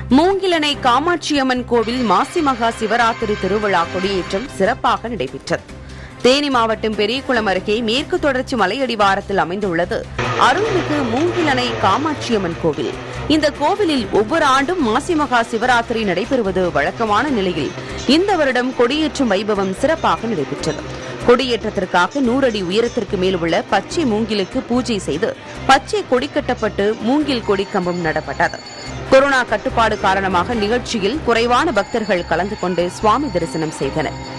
மூங்கிலணை காமாட்சியம்மன் கோவில் மாசி மகா சிவராத்திரி திருவிழா கொடியேற்றம் சிறப்பாக நடைபெற்றது தேனி மாவட்டம் பெரியகுளம் அருகே மேற்கு தொடர்ச்சி மலையடிவாரத்தில் அமைந்துள்ளது அருள்மிகு மூங்கிலணை காமாட்சியம்மன் கோவில் இந்த கோவிலில் ஒவ்வொரு ஆண்டும் மாசி மகா சிவராத்திரி நடைபெறுவது வழக்கமான நிலையில் இந்த வருடம் கொடியேற்றும் வைபவம் சிறப்பாக நடைபெற்றது கொடியேற்றத்திற்காக நூறடி உயரத்திற்கு மேல் உள்ள பச்சை மூங்கிலுக்கு பூஜை செய்து பச்சை கொடி கட்டப்பட்டு மூங்கில் கொடி கம்பம் நடப்பட்டது கொரோனா கட்டுப்பாடு காரணமாக நிகழ்ச்சியில் குறைவான பக்தர்கள் கலந்து கொண்டு சுவாமி தரிசனம் செய்தனர்